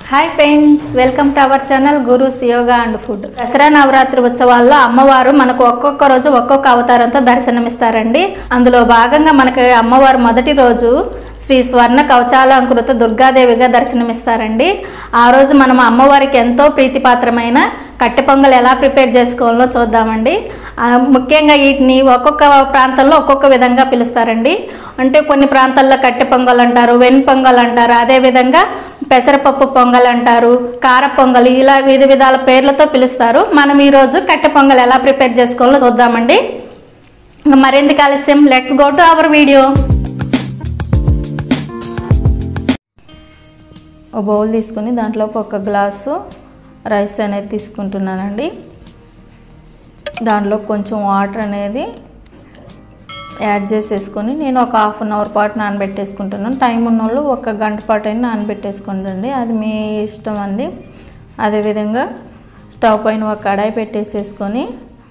hi friends welcome to our channel Guru's yoga and food Dasara Navaratri ఉత్సవాల్లో అమ్మవారు మనకు ఒక్కొక్క రోజు ఒక్కొక్క అవతారంతో దర్శనమిస్తారండి అందులో భాగంగా మనకి అమ్మవారు మొదటి రోజు శ్రీ స్వర్ణ కవచాలంకృత దుర్గాదేవిగా దర్శనమిస్తారండి ఆ రోజు మనం అమ్మవారికి ఎంతో ప్రీతిపాత్రమైన కట్టె పొంగల్ ఎలా ప్రిపేర్ చేసుకోవాలో చూద్దామండి ఆ, ముఖ్యంగా వీటిని ఒక్కొక్క ప్రాంతంలో ఒక్కొక్క విధంగా పిలుస్తారండి అంటే కొన్ని ప్రాంతాల్లో కట్టె పొంగల్ అంటారు వెన్ పొంగల్ అంటారు అదేవిధంగా పెసరపప్పు పొంగల్ అంటారు కార పొంగల్ ఇలా వివిధ విధాల పేర్లతో పిలుస్తారు మనం ఈరోజు కట్టె పొంగల్ ఎలా ప్రిపేర్ చేసుకోవాలో చూద్దామండి ఇంకా మరింత ఆలస్యం let's go to our video ఒక బౌల్ తీసుకుని దాంట్లోకి ఒక గ్లాసు రైస్ అనేది తీసుకుంటున్నానండి దాంట్లో కొంచెం వాటర్ అనేది యాడ్ చేసేసుకొని నేను ఒక హాఫ్ అన్ అవర్ పాటు నానబెట్టేసుకుంటున్నాను టైం ఉన్న వాళ్ళు ఒక గంట పాటు అయినా నానబెట్టేసుకోండి అది మీ ఇష్టం అండి అదేవిధంగా స్టవ్ పైన ఒక కడాయి పెట్టేసేసుకొని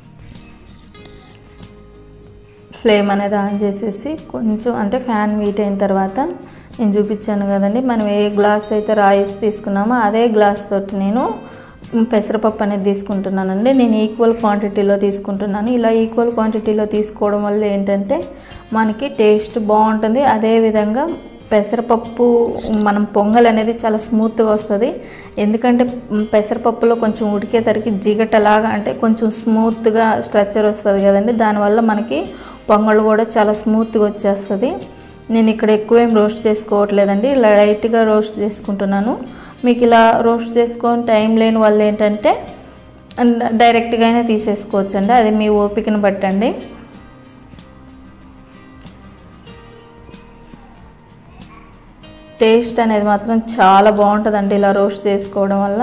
ఫ్లేమ్ అనేది ఆన్ చేసేసి కొంచెం అంటే ఫ్యాన్ వీట్ అయిన తర్వాత నేను చూపించాను కదండి మనం ఏ గ్లాస్ అయితే రైస్ తీసుకున్నామో అదే గ్లాస్ తోటి నేను పెసరపప్పు అనేది తీసుకుంటున్నానండి నేను ఈక్వల్ క్వాంటిటీలో తీసుకుంటున్నాను ఇలా ఈక్వల్ క్వాంటిటీలో తీసుకోవడం వల్ల ఏంటంటే మనకి టేస్ట్ బాగుంటుంది అదేవిధంగా పెసరపప్పు మనం పొంగల్ అనేది చాలా స్మూత్గా వస్తుంది ఎందుకంటే పెసరపప్పులో కొంచెం ఉడికేసరికి జిగటలాగా అంటే కొంచెం స్మూత్గా స్ట్రక్చర్ వస్తుంది కదండి దానివల్ల మనకి పొంగల్ కూడా చాలా స్మూత్గా వచ్చేస్తుంది నేను ఇక్కడ ఎక్కువ ఏం రోస్ట్ చేసుకోవట్లేదండి ఇలా లైట్గా రోస్ట్ చేసుకుంటున్నాను మీకు ఇలా రోస్ట్ చేసుకొని టైం లేని వాళ్ళు ఏంటంటే డైరెక్ట్గా అయినా తీసేసుకోవచ్చండి అది మీ ఓపికను బట్టండి టేస్ట్ అనేది మాత్రం చాలా బాగుంటుందండి ఇలా రోస్ట్ చేసుకోవడం వల్ల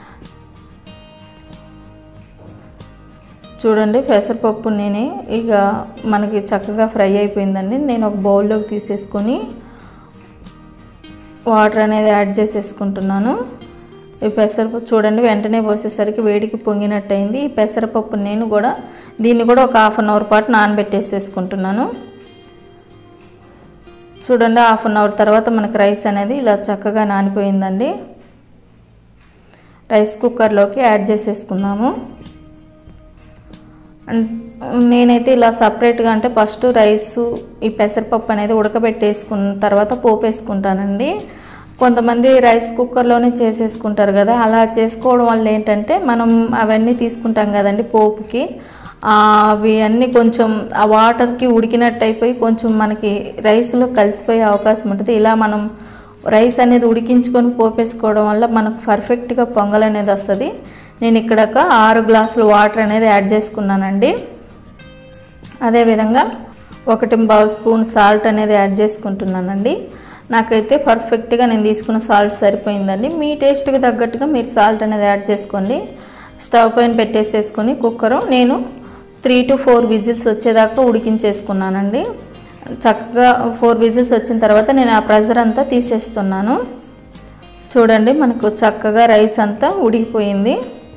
చూడండి పెసరపప్పు నేనే ఇక మనకి చక్కగా ఫ్రై అయిపోయిందండి నేను ఒక బౌల్లోకి తీసేసుకొని వాటర్ అనేది యాడ్ చేసేసుకుంటున్నాను ఈ పెసరపప్పు చూడండి వెంటనే పోసేసరికి వేడికి పొంగినట్టయింది ఈ పెసరపప్పు నేను కూడా దీన్ని కూడా ఒక హాఫ్ అన్ అవర్ పాటు నానబెట్టేసేసుకుంటున్నాను చూడండి హాఫ్ అన్ అవర్ తర్వాత మనకి రైస్ అనేది ఇలా చక్కగా నానిపోయిందండి రైస్ కుక్కర్లోకి యాడ్ చేసేసుకుందాము నేనైతే ఇలా సపరేట్గా అంటే ఫస్ట్ రైస్ ఈ పెసరపప్పు అనేది ఉడకబెట్టేసుకున్న తర్వాత పోపు వేసుకుంటానండి కొంతమంది రైస్ కుక్కర్లోనే చేసేసుకుంటారు కదా అలా చేసుకోవడం వల్ల ఏంటంటే మనం అవన్నీ తీసుకుంటాం కదండి పోపుకి అవి అన్నీ కొంచెం ఆ వాటర్కి ఉడికినట్టు అయిపోయి కొంచెం మనకి రైస్లో కలిసిపోయే అవకాశం ఉంటుంది ఇలా మనం రైస్ అనేది ఉడికించుకొని పోపేసుకోవడం వల్ల మనకు పర్ఫెక్ట్గా పొంగల్ అనేది వస్తుంది నేను ఇక్కడ ఒక ఆరు గ్లాసులు వాటర్ అనేది యాడ్ చేసుకున్నానండి అదేవిధంగా ఒకటి పావు స్పూన్ సాల్ట్ అనేది యాడ్ చేసుకుంటున్నానండి నాకైతే పర్ఫెక్ట్గా నేను తీసుకున్న సాల్ట్ సరిపోయిందండి మీ టేస్ట్కి తగ్గట్టుగా మీరు సాల్ట్ అనేది యాడ్ చేసుకోండి స్టవ్ పైన పెట్టేసేసుకొని కుక్కరు నేను త్రీ టు ఫోర్ విజిల్స్ వచ్చేదాకా ఉడికించేసుకున్నానండి చక్కగా ఫోర్ విజిల్స్ వచ్చిన తర్వాత నేను ఆ ప్రెజర్ అంతా తీసేస్తున్నాను చూడండి మనకు చక్కగా రైస్ అంతా ఉడికిపోయింది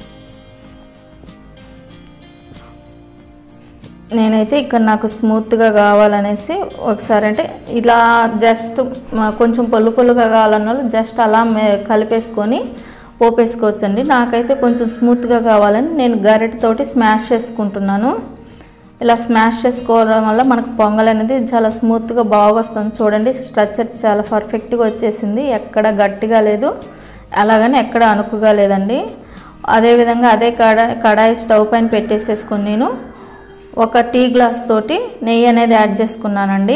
నేనైతే ఇక్కడ నాకు స్మూత్గా కావాలనేసి ఒకసారి అంటే ఇలా జస్ట్ కొంచెం పొల్లు పొల్లుగా కావాలన్న వాళ్ళు జస్ట్ అలా కలిపేసుకొని పోపేసుకోవచ్చండి నాకైతే కొంచెం స్మూత్గా కావాలని నేను గరిటతోటి స్మాష్ చేసుకుంటున్నాను ఇలా స్మాష్ చేసుకోవడం వల్ల మనకు పొంగల్ అనేది చాలా స్మూత్గా బాగా వస్తుంది చూడండి స్ట్రక్చర్ చాలా పర్ఫెక్ట్గా వచ్చేసింది ఎక్కడ గట్టిగా లేదు అలాగని ఎక్కడ అణుకుగా లేదండి అదేవిధంగా అదే కడాయి కడాయి స్టవ్ పైన పెట్టేసేసుకొని నేను ఒక టీ గ్లాస్ తోటి నెయ్యి అనేది యాడ్ చేసుకున్నానండి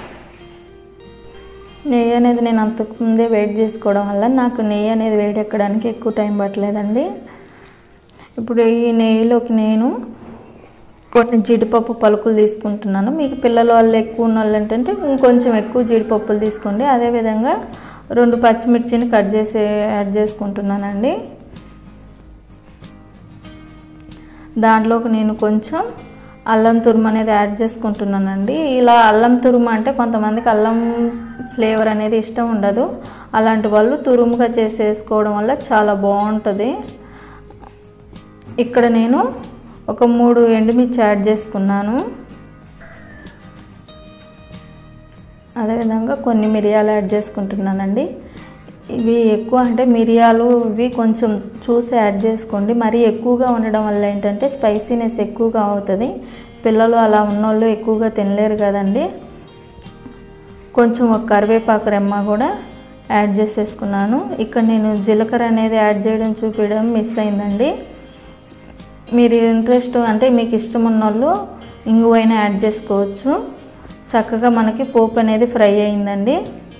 నెయ్యి అనేది నేను అంతకుముందే వెయిట్ చేసుకోవడం వల్ల నాకు నెయ్యి అనేది వేడెక్కడానికి ఎక్కువ టైం పట్టలేదండి ఇప్పుడు ఈ నెయ్యిలోకి నేను కొన్ని జీడిపప్పు పలుకులు తీసుకుంటున్నాను మీకు పిల్లల వాళ్ళు ఎక్కువ ఉన్న వాళ్ళు ఏంటంటే ఇంకొంచెం ఎక్కువ జీడిపప్పులు తీసుకోండి అదేవిధంగా రెండు పచ్చిమిర్చిని కట్ చేసి యాడ్ చేసుకుంటున్నానండి దాంట్లోకి నేను కొంచెం అల్లం తురుము అనేది యాడ్ చేసుకుంటున్నానండి ఇలా అల్లం తురుము అంటే కొంతమందికి అల్లం ఫ్లేవర్ అనేది ఇష్టం ఉండదు అలాంటి వాళ్ళు తురుముగా చేసేసుకోవడం వల్ల చాలా బాగుంటుంది ఇక్కడ నేను ఒక మూడు ఎండుమిర్చి యాడ్ చేసుకున్నాను అదేవిధంగా కొన్ని మిరియాలు యాడ్ చేసుకుంటున్నానండి ఇవి ఎక్కువ అంటే మిరియాలు ఇవి కొంచెం చూసి యాడ్ చేసుకోండి మరీ ఎక్కువగా ఉండడం వల్ల ఏంటంటే స్పైసీనెస్ ఎక్కువగా అవుతుంది పిల్లలు అలా ఉన్నోళ్ళు ఎక్కువగా తినలేరు కదండి కొంచెం ఒక కరివేపాకు రెమ్మ కూడా యాడ్ చేసేసుకున్నాను ఇక్కడ నేను జీలకర్ర అనేది యాడ్ చేయడం చూపించడం మిస్ అయిందండి మీరు ఇంట్రెస్ట్ అంటే మీకు ఇష్టం ఉన్న వాళ్ళు ఇంగువైనా యాడ్ చేసుకోవచ్చు చక్కగా మనకి పోపు అనేది ఫ్రై అయిందండి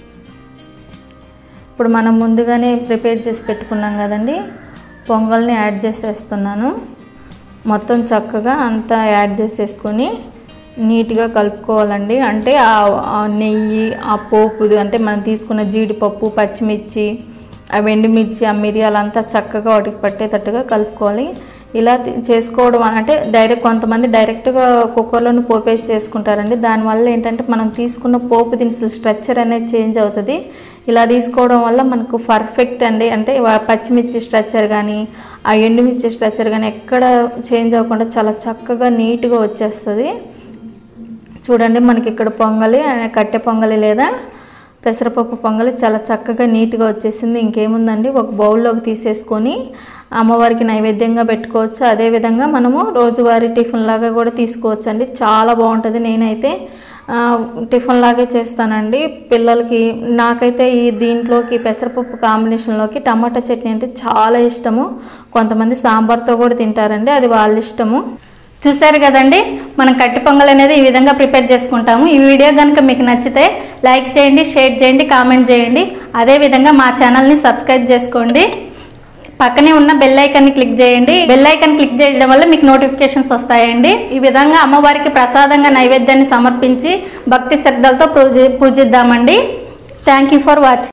ఇప్పుడు మనం ముందుగానే ప్రిపేర్ చేసి పెట్టుకున్నాం కదండి పొంగల్ని యాడ్ చేసేస్తున్నాను మొత్తం చక్కగా అంతా యాడ్ చేసేసుకొని నీట్గా కలుపుకోవాలండి అంటే ఆ- ఆ నెయ్యి ఆ పోపుది అంటే మనం తీసుకున్న జీడిపప్పు పచ్చిమిర్చి ఆ ఎండుమిర్చి ఆ మిరియాలంతా చక్కగా వాటికి పట్టేటట్టుగా కలుపుకోవాలి ఇలా తి- చేసుకోవడం వల్ల- అంటే డైరెక్ట్ కొంతమంది డైరెక్ట్గా కుక్కర్లోని పోపేసి చేసుకుంటారండి దానివల్ల ఏంటంటే మనం తీసుకున్న పోపు దినుసుల స్ట్రక్చర్ అనేది చేంజ్ అవుతుంది ఇలా తీసుకోవడం వల్ల మనకు పర్ఫెక్ట్ అండి అంటే వా- పచ్చిమిర్చి స్ట్రక్చర్ కానీ ఆ ఎండుమిర్చి స్ట్రక్చర్ కానీ ఎక్కడ చేంజ్ అవ్వకుండా చాలా చక్కగా నీట్గా వచ్చేస్తుంది చూడండి మనకి ఇక్కడ పొంగలి ఆ, కట్టె పొంగలి లేదా పెసరపప్పు పొంగలి చాలా చక్కగా నీట్గా వచ్చేసింది ఇంకేముందండి ఒక బౌల్లోకి తీసేసుకొని అమ్మవారికి నైవేద్యంగా పెట్టుకోవచ్చు అదేవిధంగా మనము రోజువారీ టిఫిన్ లాగా కూడా తీసుకోవచ్చు అండి చాలా బాగుంటుంది నేనైతే ఆ, టిఫిన్ లాగే చేస్తానండి పిల్లలకి నాకైతే ఈ దీంట్లోకి పెసరపప్పు కాంబినేషన్లోకి టమాటా చట్నీ అంటే చాలా ఇష్టము కొంతమంది సాంబార్తో కూడా తింటారండి అది వాళ్ళ ఇష్టము చూశారు కదండి మనం కట్టి పొంగల్ అనేది ఈ విధంగా ప్రిపేర్ చేసుకుంటాము ఈ వీడియో కనుక మీకు నచ్చితే లైక్ చేయండి షేర్ చేయండి కామెంట్ చేయండి అదేవిధంగా మా ఛానల్ని సబ్స్క్రైబ్ చేసుకోండి పక్కనే ఉన్న బెల్ ఐకాన్ని క్లిక్ చేయండి బెల్ ఐకాన్ క్లిక్ చేయడం వల్ల మీకు నోటిఫికేషన్స్ వస్తాయండి ఈ విధంగా అమ్మవారికి ప్రసాదంగా నైవేద్యాన్ని సమర్పించి భక్తి శ్రద్ధలతో పూజి పూజిద్దామండి థ్యాంక్ యూ ఫర్ వాచింగ్